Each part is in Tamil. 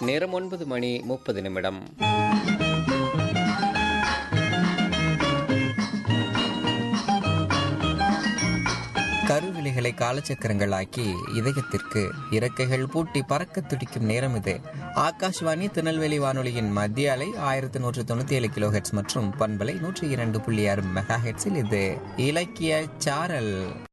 நேரம் ஒன்பது மணி முப்பது நிமிடம் கருவிழிகளை காலச்சக்கரங்களாக்கி இதயத்திற்கு இறக்கைகள் பூட்டி பறக்க துடிக்கும் நேரம் இது ஆகாஷ்வாணி திருநெல்வேலி வானொலியின் மத்திய அலை ஆயிரத்தி நூற்று தொண்ணூத்தி ஏழு கிலோ ஹெட்ஸ் மற்றும் பண்பலை நூற்றி இரண்டு புள்ளி ஆறு மெகா ஹெட்ஸில் இது இலக்கிய சாரல்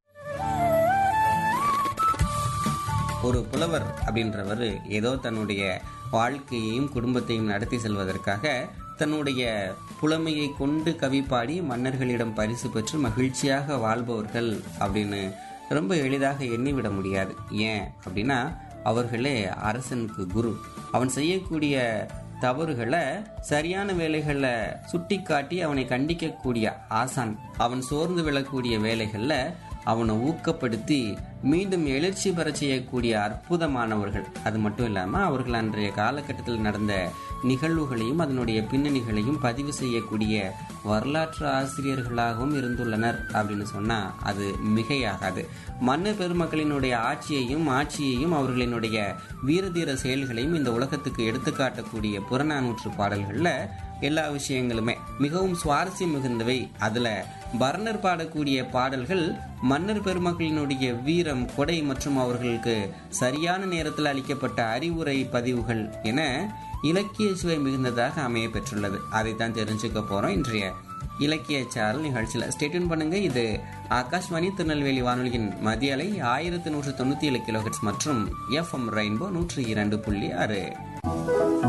ஒரு புலவர் அப்படின்றவர் ஏதோ தன்னுடைய வாழ்க்கையையும் குடும்பத்தையும் நடத்தி செல்வதற்காக தன்னுடைய புலமையை கொண்டு கவி பாடி மன்னர்களிடம் பரிசு பெற்று மகிழ்ச்சியாக வாழ்பவர்கள் அப்படின்னு ரொம்ப எளிதாக எண்ணிவிட முடியாது ஏன் அப்படின்னா அவர்களே அரசனுக்கு குரு அவன் செய்யக்கூடிய தவறுகளை சரியான வேலைகளை சுட்டி காட்டி அவனை கண்டிக்கக்கூடிய ஆசான் அவன் சோர்ந்து விழக்கூடிய வேலைகளில் அவனை ஊக்கப்படுத்தி மீண்டும் எழுச்சி பெற செய்யக்கூடிய அற்புதமானவர்கள் அது மட்டும் இல்லாமல் அவர்கள் அன்றைய காலகட்டத்தில் நடந்த நிகழ்வுகளையும் அதனுடைய பின்னணிகளையும் பதிவு செய்யக்கூடிய வரலாற்று ஆசிரியர்களாகவும் இருந்துள்ளனர் அப்படின்னு சொன்னா அது மிகையாகாது மன்னர் பெருமக்களினுடைய ஆட்சியையும் ஆட்சியையும் அவர்களினுடைய வீரதீர செயல்களையும் இந்த உலகத்துக்கு எடுத்துக்காட்டக்கூடிய புறநானூற்று பாடல்கள்ல எல்லா விஷயங்களுமே மிகவும் சுவாரஸ்யம் மிகுந்தவை அதுல பர்ணர் பாடக்கூடிய பாடல்கள் மன்னர் பெருமக்களினுடைய வீரம் கொடை மற்றும் அவர்களுக்கு சரியான நேரத்தில் அளிக்கப்பட்ட அறிவுரை பதிவுகள் என இலக்கிய சுவை மிகுந்ததாக அமைய பெற்றுள்ளது அதைத்தான் தெரிஞ்சுக்க போறோம் இன்றைய இலக்கிய சாரல் நிகழ்ச்சியில் ஸ்டேட்யூன் பண்ணுங்க இது ஆகாஷ்வாணி திருநெல்வேலி வானொலியின் மதிய அலை ஆயிரத்தி நூற்று தொண்ணூத்தி ஏழு கிலோஹெட்ஸ் மற்றும் எஃப்எம் ரெயின்போ நூற்றி இரண்டு புள்ளி ஆறு